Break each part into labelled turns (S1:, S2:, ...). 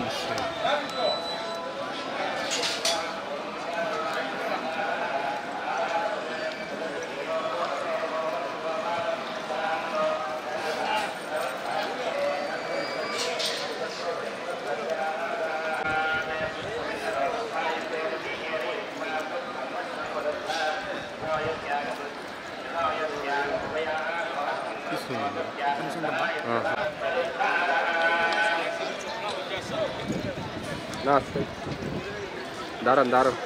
S1: దారం దారం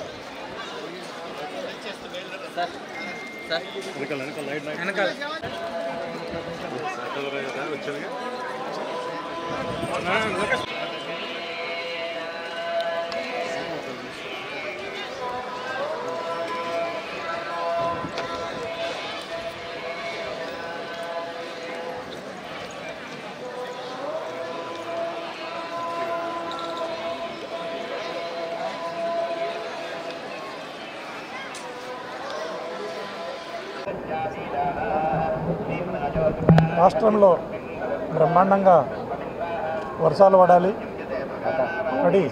S2: రాష్ట్రంలో బ్రహ్మాండంగా వర్షాలు పడాలి పడి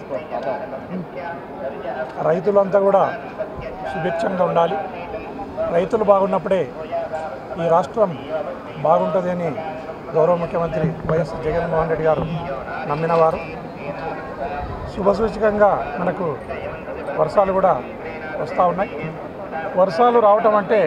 S2: రైతులంతా కూడా సుభిక్షంగా ఉండాలి రైతులు బాగున్నప్పుడే ఈ రాష్ట్రం బాగుంటుంది అని గౌరవ ముఖ్యమంత్రి వైఎస్ జగన్మోహన్ రెడ్డి గారు నమ్మినవారు శుభసూచకంగా మనకు వర్షాలు కూడా వస్తూ ఉన్నాయి వర్షాలు రావటం అంటే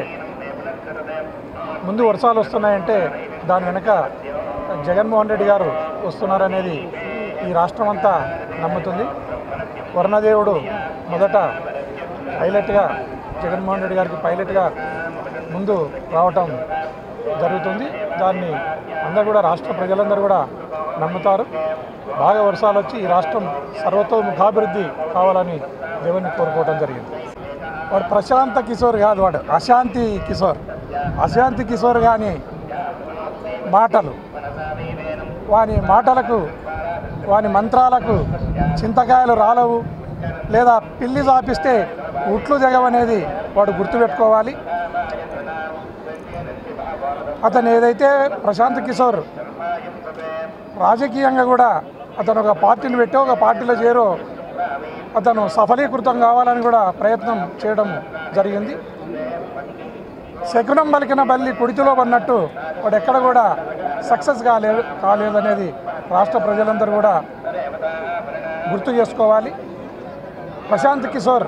S2: ముందు వర్షాలు వస్తున్నాయంటే దాని వెనుక జగన్మోహన్ రెడ్డి గారు వస్తున్నారనేది ఈ రాష్ట్రం అంతా నమ్ముతుంది వర్ణదేవుడు మొదట పైలట్గా జగన్మోహన్ రెడ్డి గారికి పైలట్గా ముందు రావటం జరుగుతుంది దాన్ని అందరూ కూడా రాష్ట్ర ప్రజలందరూ కూడా నమ్ముతారు బాగా వర్షాలు వచ్చి ఈ రాష్ట్రం సర్వతోముఖాభివృద్ధి కావాలని దేవుని కోరుకోవడం జరిగింది వాడు ప్రశాంత కిషోర్ కాదు వాడు అశాంతి కిషోర్ అశాంతి కిషోర్ కానీ మాటలు వాని మాటలకు వాని మంత్రాలకు చింతకాయలు రాలవు లేదా పిల్లి చాపిస్తే ఉట్లు జగవనేది వాడు గుర్తుపెట్టుకోవాలి అతను ఏదైతే ప్రశాంత్ కిషోర్ రాజకీయంగా కూడా అతను ఒక పార్టీని పెట్టి ఒక పార్టీలో చేరో అతను సఫలీకృతం కావాలని కూడా ప్రయత్నం చేయడం జరిగింది శకునం పలికిన బల్లి కుడితిలో పడినట్టు వాడు ఎక్కడ కూడా సక్సెస్ కాలేదు కాలేదనేది రాష్ట్ర ప్రజలందరూ కూడా గుర్తు చేసుకోవాలి ప్రశాంత్ కిషోర్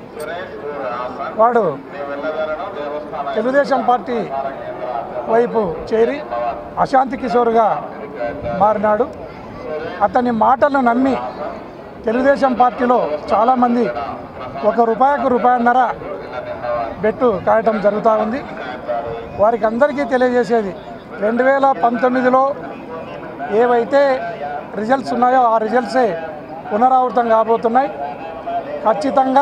S2: వాడు తెలుగుదేశం పార్టీ వైపు చేరి అశాంతి కిషోర్గా మారినాడు అతని మాటలను నమ్మి తెలుగుదేశం పార్టీలో చాలామంది ఒక రూపాయకు రూపాయన్నర బెట్టు కాయటం జరుగుతూ ఉంది వారికి అందరికీ తెలియజేసేది రెండు వేల పంతొమ్మిదిలో ఏవైతే రిజల్ట్స్ ఉన్నాయో ఆ రిజల్ట్సే పునరావృతం కాబోతున్నాయి ఖచ్చితంగా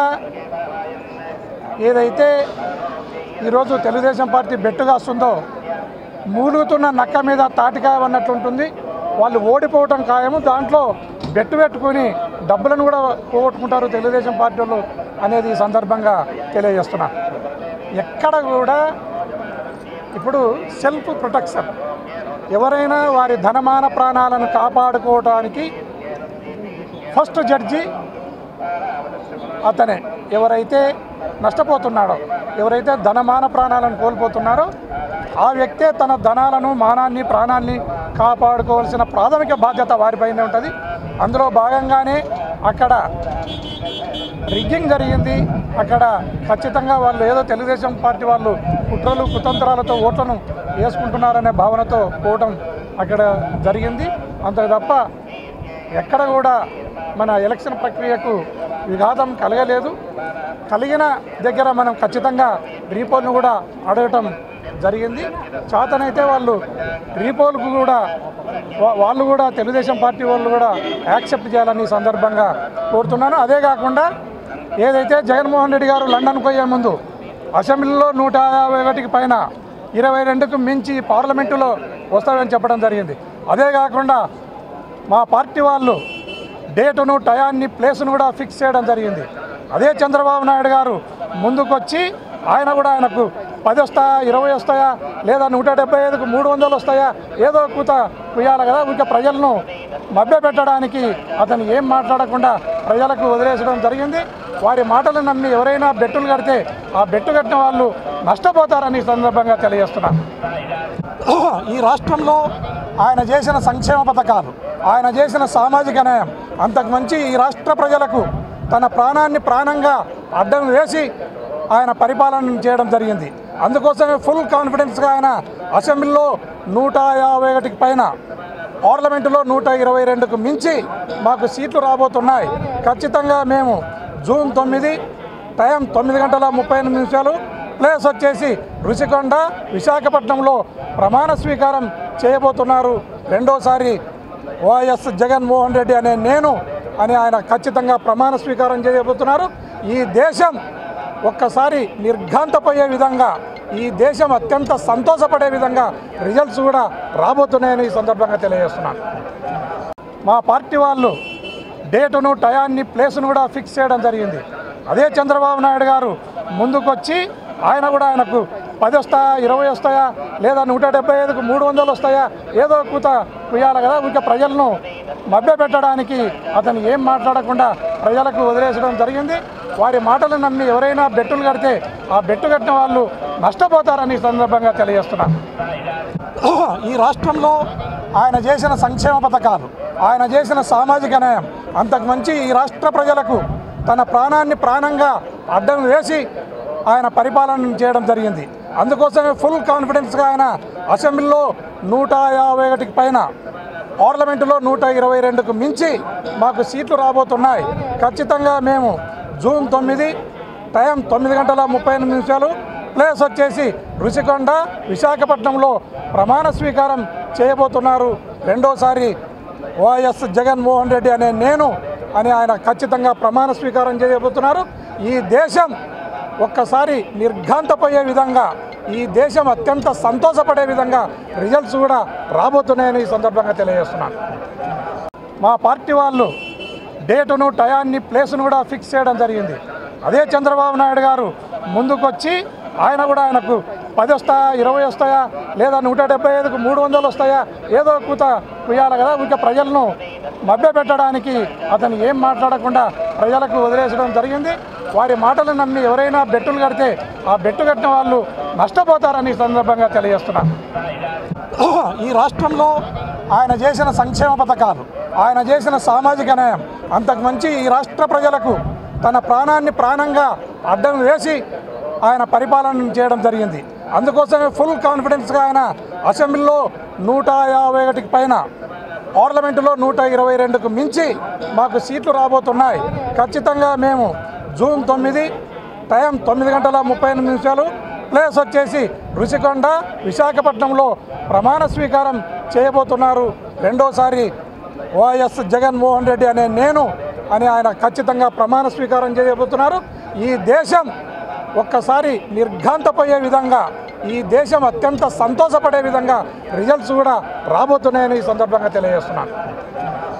S2: ఏదైతే ఈరోజు తెలుగుదేశం పార్టీ బెట్టుగా వస్తుందో మూలుగుతున్న నక్క మీద తాటికాయ అన్నట్లు ఉంటుంది వాళ్ళు ఓడిపోవటం ఖాయము దాంట్లో బెట్టు పెట్టుకుని డబ్బులను కూడా పోగొట్టుకుంటారు తెలుగుదేశం పార్టీ వాళ్ళు అనేది ఈ సందర్భంగా తెలియజేస్తున్నా ఎక్కడ కూడా ఇప్పుడు సెల్ఫ్ ప్రొటెక్షన్ ఎవరైనా వారి ధనమాన ప్రాణాలను కాపాడుకోవడానికి ఫస్ట్ జడ్జి అతనే ఎవరైతే నష్టపోతున్నాడో ఎవరైతే ధనమాన ప్రాణాలను కోల్పోతున్నారో ఆ వ్యక్తే తన ధనాలను మానాన్ని ప్రాణాన్ని కాపాడుకోవాల్సిన ప్రాథమిక బాధ్యత వారిపైనే ఉంటుంది అందులో భాగంగానే అక్కడ రిగ్గింగ్ జరిగింది అక్కడ ఖచ్చితంగా వాళ్ళు ఏదో తెలుగుదేశం పార్టీ వాళ్ళు కుట్రలు కుతంత్రాలతో ఓట్లను వేసుకుంటున్నారనే భావనతో పోవటం అక్కడ జరిగింది అంతకు తప్ప ఎక్కడ కూడా మన ఎలక్షన్ ప్రక్రియకు విఘాతం కలగలేదు కలిగిన దగ్గర మనం ఖచ్చితంగా రీపోల్ను కూడా అడగటం జరిగింది చాతనైతే వాళ్ళు రీపోల్కు కూడా వా- వాళ్ళు కూడా తెలుగుదేశం పార్టీ వాళ్ళు కూడా యాక్సెప్ట్ చేయాలని ఈ సందర్భంగా కోరుతున్నాను అదే కాకుండా ఏదైతే జగన్మోహన్ రెడ్డి గారు లండన్ పోయే ముందు అసెంబ్లీలో నూట యాభై ఒకటికి పైన ఇరవై రెండుకు మించి పార్లమెంటులో వస్తాడని చెప్పడం జరిగింది అదే కాకుండా మా పార్టీ వాళ్ళు డేటును టయాన్ని ప్లేస్ను కూడా ఫిక్స్ చేయడం జరిగింది అదే చంద్రబాబు నాయుడు గారు ముందుకొచ్చి ఆయన కూడా ఆయనకు పది వస్తాయా ఇరవై వస్తాయా లేదా నూట డెబ్బై ఐదుకు మూడు వందలు వస్తాయా ఏదో కూత కుయ్యాలి కదా ఇంకా ప్రజలను మభ్యపెట్టడానికి అతను ఏం మాట్లాడకుండా ప్రజలకు వదిలేసడం జరిగింది వారి మాటలు నమ్మి ఎవరైనా బెట్టులు కడితే ఆ బెట్టు కట్టిన వాళ్ళు నష్టపోతారని ఈ సందర్భంగా తెలియజేస్తున్నాను ఈ రాష్ట్రంలో ఆయన చేసిన సంక్షేమ పథకాలు ఆయన చేసిన సామాజిక న్యాయం అంతకు మంచి ఈ రాష్ట్ర ప్రజలకు తన ప్రాణాన్ని ప్రాణంగా అడ్డం వేసి ఆయన పరిపాలన చేయడం జరిగింది అందుకోసమే ఫుల్ కాన్ఫిడెన్స్గా ఆయన అసెంబ్లీలో నూట యాభై ఒకటికి పైన పార్లమెంటులో నూట ఇరవై రెండుకు మించి మాకు సీట్లు రాబోతున్నాయి ఖచ్చితంగా మేము జూన్ తొమ్మిది టైం తొమ్మిది గంటల ముప్పై ఎనిమిది నిమిషాలు ప్లేస్ వచ్చేసి రుషికొండ విశాఖపట్నంలో ప్రమాణ స్వీకారం చేయబోతున్నారు రెండోసారి వైఎస్ జగన్మోహన్ రెడ్డి అనే నేను అని ఆయన ఖచ్చితంగా ప్రమాణ స్వీకారం చేయబోతున్నారు ఈ దేశం ఒక్కసారి నిర్ఘాంతపోయే విధంగా ఈ దేశం అత్యంత సంతోషపడే విధంగా రిజల్ట్స్ కూడా రాబోతున్నాయని ఈ సందర్భంగా తెలియజేస్తున్నాను మా పార్టీ వాళ్ళు డేటును టయాన్ని ప్లేస్ను కూడా ఫిక్స్ చేయడం జరిగింది అదే చంద్రబాబు నాయుడు గారు ముందుకొచ్చి ఆయన కూడా ఆయనకు పది వస్తాయా ఇరవై వస్తాయా లేదా నూట డెబ్బై ఐదుకు మూడు వందలు వస్తాయా ఏదో కూత కుయ్యాలి కదా ఇంకా ప్రజలను మభ్యపెట్టడానికి అతను ఏం మాట్లాడకుండా ప్రజలకు వదిలేసడం జరిగింది వారి మాటలు నమ్మి ఎవరైనా బెట్టులు కడితే ఆ బెట్టు కట్టిన వాళ్ళు నష్టపోతారని ఈ సందర్భంగా తెలియజేస్తున్నాను ఈ రాష్ట్రంలో ఆయన చేసిన సంక్షేమ పథకాలు ఆయన చేసిన సామాజిక న్యాయం అంతకు మంచి ఈ రాష్ట్ర ప్రజలకు తన ప్రాణాన్ని ప్రాణంగా అడ్డం వేసి ఆయన పరిపాలన చేయడం జరిగింది అందుకోసమే ఫుల్ కాన్ఫిడెన్స్గా ఆయన అసెంబ్లీలో నూట యాభై ఒకటికి పైన పార్లమెంటులో నూట ఇరవై రెండుకు మించి మాకు సీట్లు రాబోతున్నాయి ఖచ్చితంగా మేము జూన్ తొమ్మిది టైం తొమ్మిది గంటల ముప్పై ఎనిమిది నిమిషాలు ప్లేస్ వచ్చేసి రుషికొండ విశాఖపట్నంలో ప్రమాణ స్వీకారం చేయబోతున్నారు రెండోసారి వైఎస్ జగన్మోహన్ రెడ్డి అనే నేను అని ఆయన ఖచ్చితంగా ప్రమాణ స్వీకారం చేయబోతున్నారు ఈ దేశం ఒక్కసారి నిర్ఘాంతపోయే విధంగా ఈ దేశం అత్యంత సంతోషపడే విధంగా రిజల్ట్స్ కూడా రాబోతున్నాయని ఈ సందర్భంగా తెలియజేస్తున్నాను మా పార్టీ వాళ్ళు డేటును టయాన్ని ప్లేస్ను కూడా ఫిక్స్ చేయడం జరిగింది అదే చంద్రబాబు నాయుడు గారు ముందుకొచ్చి ఆయన కూడా ఆయనకు పది వస్తాయా ఇరవై వస్తాయా లేదా నూట డెబ్బై ఐదుకు మూడు వందలు వస్తాయా ఏదో కూత కుయ్యాలి కదా ఇంకా ప్రజలను మభ్యపెట్టడానికి అతను ఏం మాట్లాడకుండా ప్రజలకు వదిలేసడం జరిగింది వారి మాటలు నమ్మి ఎవరైనా బెట్టులు కడితే ఆ బెట్టు కట్టిన వాళ్ళు నష్టపోతారని ఈ సందర్భంగా తెలియజేస్తున్నాను ఈ రాష్ట్రంలో ఆయన చేసిన సంక్షేమ పథకాలు ఆయన చేసిన సామాజిక న్యాయం అంతకు మంచి ఈ రాష్ట్ర ప్రజలకు తన ప్రాణాన్ని ప్రాణంగా అడ్డం వేసి ఆయన పరిపాలన చేయడం జరిగింది అందుకోసమే ఫుల్ కాన్ఫిడెన్స్గా ఆయన అసెంబ్లీలో నూట యాభై ఒకటికి పైన పార్లమెంటులో నూట ఇరవై రెండుకు మించి మాకు సీట్లు రాబోతున్నాయి ఖచ్చితంగా మేము జూన్ తొమ్మిది టైం తొమ్మిది గంటల ముప్పై ఎనిమిది నిమిషాలు ప్లేస్ వచ్చేసి రుషికొండ విశాఖపట్నంలో ప్రమాణ స్వీకారం చేయబోతున్నారు రెండోసారి వైఎస్ జగన్మోహన్ రెడ్డి అనే నేను అని ఆయన ఖచ్చితంగా ప్రమాణ స్వీకారం చేయబోతున్నారు ఈ దేశం ఒక్కసారి నిర్ఘాంతపోయే విధంగా ఈ దేశం అత్యంత సంతోషపడే విధంగా రిజల్ట్స్ కూడా రాబోతున్నాయని ఈ సందర్భంగా తెలియజేస్తున్నాను